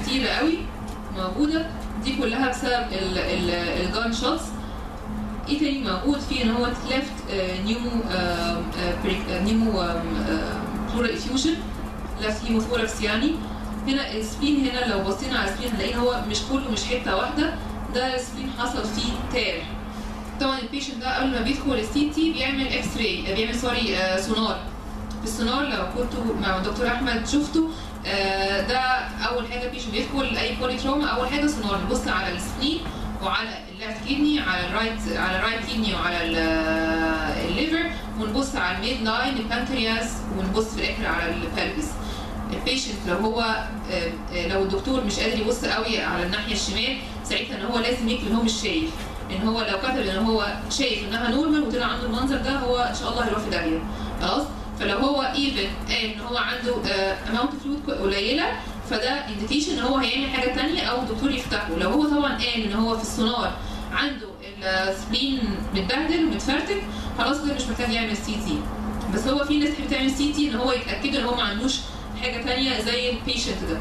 كتيرة قوي موجودة دي كلها بسبب الجان شوتس ايه تاني موجود في ان هو ليفت نيمو نيمو بلورال افيوجن ليفت هيموثوركس يعني هنا السبين هنا لو بصينا على السبين هنلاقي هو مش كله مش حته واحده ده السبين حصل فيه تار طبعا البيشنت ده قبل ما بيدخل السي تي بيعمل اكس راي بيعمل سوري آه سونار في السونار لو كنتوا مع الدكتور احمد شفتوا آه ده اول حاجه بيشنت بيدخل اي بولي تروما اول حاجه سونار نبص على السبين وعلى الليفت كيدني على الرايت على الرايت كيدني وعلى الليفر ونبص على الميد لاين البانكرياس ونبص في الاخر على البلبس البيشنت لو هو لو الدكتور مش قادر يبص قوي على الناحيه الشمال ساعتها ان هو لازم يكتب ان هو مش شايف ان هو لو كتب ان هو شايف انها نورمال وطلع عنده المنظر ده هو ان شاء الله هيروح في داهيه خلاص فلو هو ايفن قال ان هو عنده اماونت فلويد قليله فده انديكيشن ان هو هيعمل حاجه ثانيه او الدكتور يفتحه لو هو طبعا قال ان هو في السونار عنده السبلين متبهدل ومتفرتك خلاص كده مش محتاج يعمل سي تي بس هو في ناس بتعمل سي تي ان هو يتاكد ان هو ما عندوش حاجه ثانيه زي البيشنت ده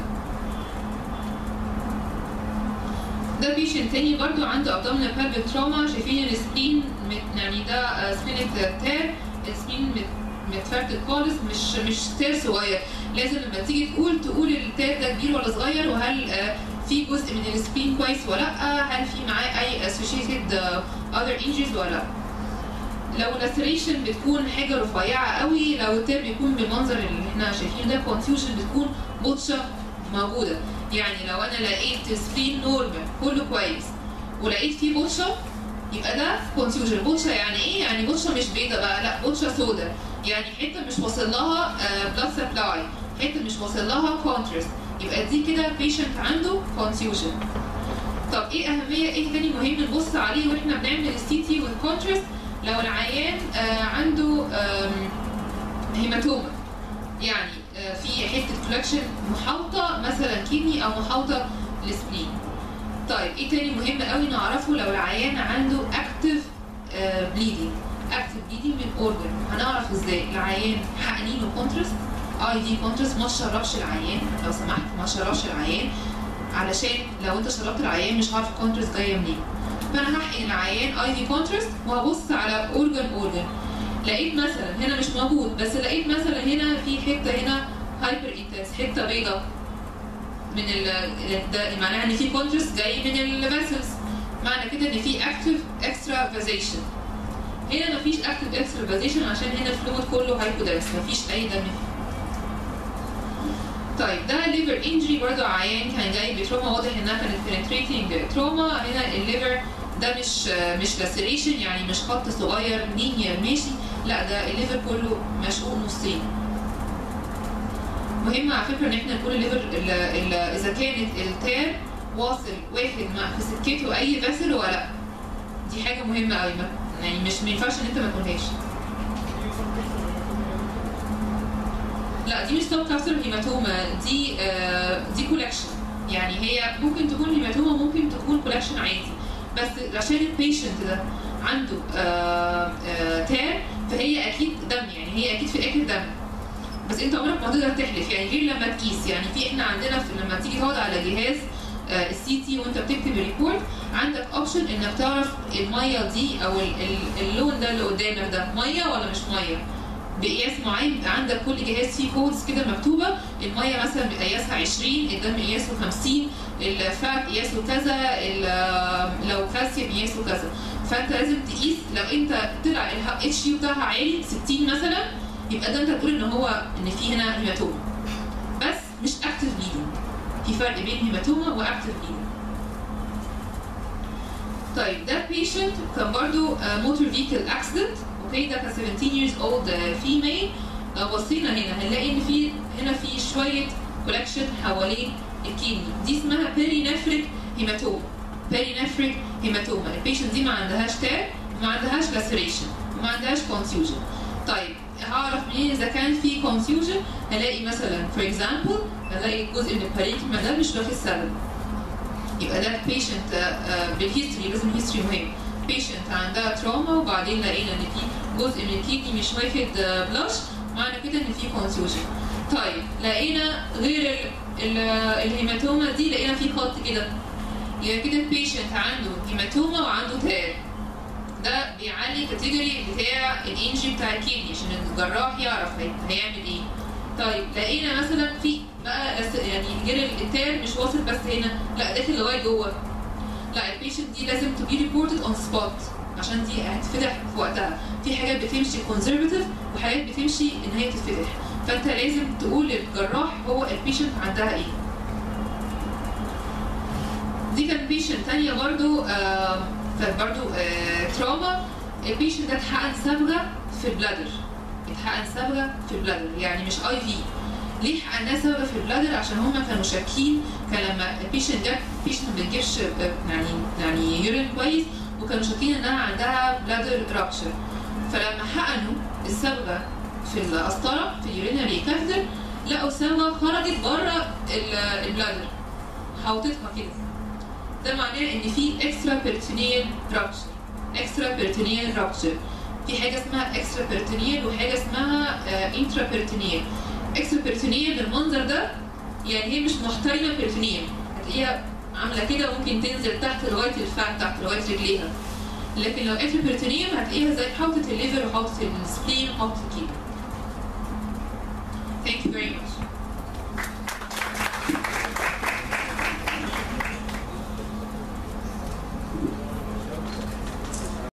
ده بيشنت تاني برضو عنده ابدومينال بلفيك تروما شايفين السبين يعني ده سبين تار السبين متفرتك خالص مش مش تار صغير لازم لما تيجي تقول تقول التار ده كبير ولا صغير وهل في جزء من السبين كويس ولا لا هل في معاه اي associated other injuries ولا لا لو لاسريشن بتكون حاجه رفيعه قوي لو التاب بيكون بالمنظر اللي احنا شايفينه ده كونفيوجن بتكون بطشه موجوده يعني لو انا لقيت سبين نورمال كله كويس ولقيت فيه بطشه يبقى ده كونفيوجن بطشه يعني ايه يعني بطشه مش بيضه بقى لا بطشه سودا يعني حته مش واصل لها بلاد سبلاي حته مش واصل لها كونترست يبقى دي كده بيشنت عنده كونفيوجن طب ايه اهميه ايه تاني مهم نبص عليه واحنا بنعمل السي تي والكونترست لو العيان آه عنده هيماتوما يعني آه في حته كولكشن محاوطه مثلا كيدني او محاوطه للسبلين طيب ايه تاني مهم قوي نعرفه لو العيان عنده اكتف بليدنج اكتف بليدنج من اورجن هنعرف ازاي العيان حقنين له كونترست اي دي كونترست ما تشربش العيان لو سمحت ما تشربش العيان علشان لو انت شربت العيان مش عارف الكونترست جايه منين فانا هحقن العيان اي في كونترست وهبص على اورجن اورجن لقيت مثلا هنا مش موجود بس لقيت مثلا هنا في حته هنا هايبر انتنس حته بيضاء من ال ده معناها ان في كونترست جاي من الفيسلز معنى كده ان في اكتف اكسترا فازيشن هنا مفيش اكتف اكسترا فازيشن عشان هنا الفلويد كله هايبودنس مفيش اي دم فيه طيب ده ليفر انجري برضو عيان كان جاي بتروما واضح انها كانت penetrating تروما هنا الليفر ده مش مش لاسريشن يعني مش خط صغير لينير ماشي لا ده الليفر كله مشقوق نصين مهم على فكره ان احنا نقول الليفر ال ال اذا كانت التاب واصل واحد مع في سكته اي فاسل ولا لا دي حاجه مهمه قوي يعني مش ما ينفعش ان انت ما تقولهاش لا دي مش توب كابسول هيماتوما دي آه دي كولكشن يعني هي ممكن تكون هيماتوما ممكن تكون كولكشن عادي بس عشان البيشنت ده عنده آه آه تاب فهي اكيد دم يعني هي اكيد في الاخر دم بس انت عمرك ما هتقدر تحلف يعني غير لما تقيس يعني في احنا عندنا في لما تيجي تقعد على جهاز آه السي تي وانت بتكتب الريبورت عندك اوبشن انك تعرف الميه دي او ال ال اللون ده اللي قدامك ده ميه ولا مش ميه بقياس معين بيبقى عندك كل جهاز فيه كودز كده مكتوبه الميه مثلا بقياسها 20 الدم قياسه 50 الفات قياسه كذا لو كالسيوم قياسه كذا فانت لازم تقيس لو انت طلع الاتش يو بتاعها عالي 60 مثلا يبقى ده انت تقول ان هو ان في هنا هيماتوما بس مش اكتف بليدنج في فرق بين هيماتوما واكتف بليدنج طيب ده بيشنت كان برضو موتور فيكل اكسيدنت اوكي ده كان 17 years old فيميل لو بصينا هنا هنلاقي ان في هنا في شويه كولكشن حوالين الكيدني دي اسمها بيرينفريك هيماتوما بيرينفريك هيماتوما البيشنت دي ما عندهاش تاب ما عندهاش لاسريشن ما عندهاش كونفيوجن طيب هعرف منين اذا كان في كونفيوجن هلاقي مثلا فور اكزامبل هلاقي جزء من الباريكما ده مش واخد سبب يبقى ده بيشنت بالهيستوري لازم هيستوري مهم بيشنت عندها تروما وبعدين لقينا ان في جزء من الكيدني مش واخد بلاش معنى كده ان في كونفيوجن طيب لقينا غير ال- الهيماتوما دي لقينا في خط كده يبقى كده البيشنت عنده هيماتوما وعنده تير ده بيعلي الكاتيجوري بتاع الانجي بتاع الكيدني عشان الجراح يعرف هي- هيعمل ايه طيب لقينا مثلا في بقى لس- يعني جري التير مش واصل بس هنا لا داخل لغايه جوه لا البيشنت دي لازم تو بي ريبورتد اون سبوت عشان دي هتتفتح في وقتها في حاجات بتمشي كونزرفاتيف وحاجات بتمشي ان هي تتفتح فانت لازم تقول للجراح هو البيشنت عندها ايه دي كان بيشنت تانية برضو آه برضو آه تراما البيشنت ده اتحقن صبغة في البلادر اتحقن صبغة في البلادر يعني مش اي في ليه حقناه صبغة في البلادر عشان هما كانوا شاكين كان لما البيشنت جت البيشنت ما بتجيبش آه، يعني يعني يورين كويس وكانوا شاكين انها عندها بلادر رابشر فلما حقنوا الصبغة في القسطرة في اليورينري كاثر لقوا صبغة خرجت بره ال- البلادر حوطتها كده ده معناه ان في اكسترا بيرتونيال رابشر اكسترا بيرتونيال رابشر في حاجه اسمها اكسترا بيرتونيال وحاجه اسمها انترا بيرتونيال اكسترا بيرتونيال بالمنظر ده يعني هي مش محترمه بيرتونيال هتلاقيها عامله كده ممكن تنزل تحت لغايه الفم تحت لغايه رجليها لكن لو اكسترا بيرتونيال هتلاقيها زي حوطه الليفر وحوطه السبلين وحوطه الكيدني Thank you very much.